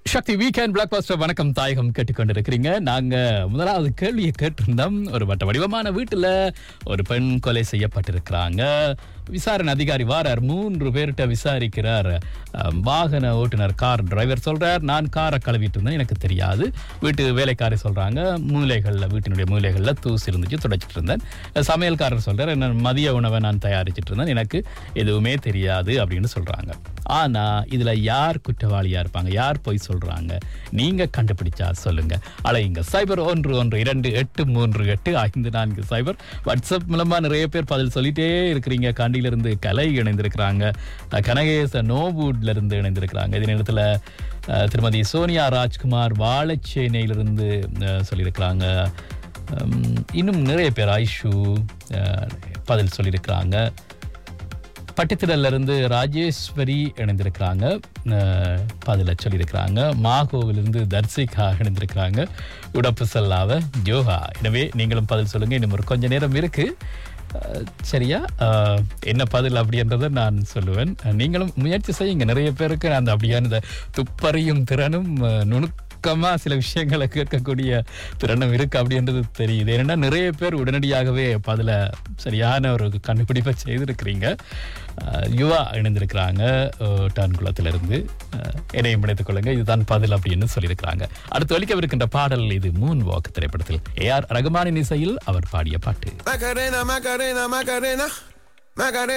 சக்தி weekend black pastor வணக்கம் தாயகம் கேட்டுக்கொண்டிருக்கிறீங்க நாங்க முதலாவது கேள்வியை கேட்டிருந்தோம் ஒரு வட்ட வடிவமான வீட்டுல ஒரு பெண் கொலை செய்யப்பட்டிருக்கிறாங்க விசாரணை அதிகாரி வாரார் மூன்று பேர்கிட்ட விசாரிக்கிறார் அஹ், வாகன ஓட்டுநர் கார் டிரைவர் சொல்றார் நான் காரை கழுவிட்டு இருந்தேன் எனக்கு தெரியாது வீட்டு வேலைக்காரி சொல்றாங்க மூலைகள்ல வீட்டினுடைய மூலைகள்ல தூசி இருந்துச்சு துடைச்சிட்டு இருந்தேன் சமையல்காரர் சொல்றார் என்ன மதிய உணவை நான் தயாரிச்சிட்டு இருந்தேன் எனக்கு எதுவுமே தெரியாது அப்படின்னு சொல்றாங்க ஆனா இதுல யார் குற்றவாளியா இருப்பாங்க யார் போய் சொல்றாங்க நீங்க கண்டுபிடிச்சா சொல்லுங்க அலையுங்க சைபர் ஒன்று ஒன்று இரண்டு எட்டு மூன்று எட்டு ஐந்து நான்கு சைபர் வாட்ஸ்அப் மூலமா நிறைய பேர் பதில் சொல்லிட்டே இருக்கிறீங்க காண்டியில இருந்து கலை இணைந்திருக்கிறாங்க அஹ், கனகேச நோபூட்ல இருந்து இணைந்திருக்கிறாங்க இதே நேரத்துல அஹ், திருமதி சோனியா ராஜ்குமார் வாழைச்சேனையிலிருந்து அஹ், சொல்லியிருக்கிறாங்க உம், இன்னும் நிறைய பேர் ஐஷு அஹ், பதில் சொல்லியிருக்கிறாங்க பட்டித்திடல்ல இருந்து ராஜேஸ்வரி இணைந்திருக்கிறாங்க அஹ், பதில சொல்லியிருக்கிறாங்க மாகோவிலிருந்து தர்சிகா இணைந்திருக்கிறாங்க உடப்பு செல்லாவ யோகா எனவே நீங்களும் பதில் சொல்லுங்க இன்னும் ஒரு கொஞ்ச நேரம் இருக்கு அஹ், சரியா அஹ், என்ன பதில் அப்படின்றத நான் சொல்லுவேன் அஹ், நீங்களும் முயற்சி செய்யுங்க நிறைய பேருக்கு அந்த அப்படியான இந்த துப்பறியும் திறனும் அஹ், நுணுக்கமா சில விஷயங்களை கேட்கக்கூடிய திறனும் இருக்கு அப்படின்றது தெரியுது ஏன்னா நிறைய பேர் உடனடியாகவே பதில சரியான ஒரு கண்டுபிடிப்பை செய்திருக்கிறீங்க அஹ், யுவா இணைந்திருக்கிறாங்க அஹ், டான்குளத்திலிருந்து அஹ், என்னையும் இணைத்துக் கொள்ளுங்க இதுதான் பதில் அப்படின்னு சொல்லியிருக்கிறாங்க அடுத்து ஒலிக்கவிருக்கின்ற பாடல் இது மூன் வாக் திரைப்படத்தில் ஏ ஆர் ரகுமானின் இசையில் அவர் பாடிய பாட்டு Macarena, Macarena, Macarena, Macarena.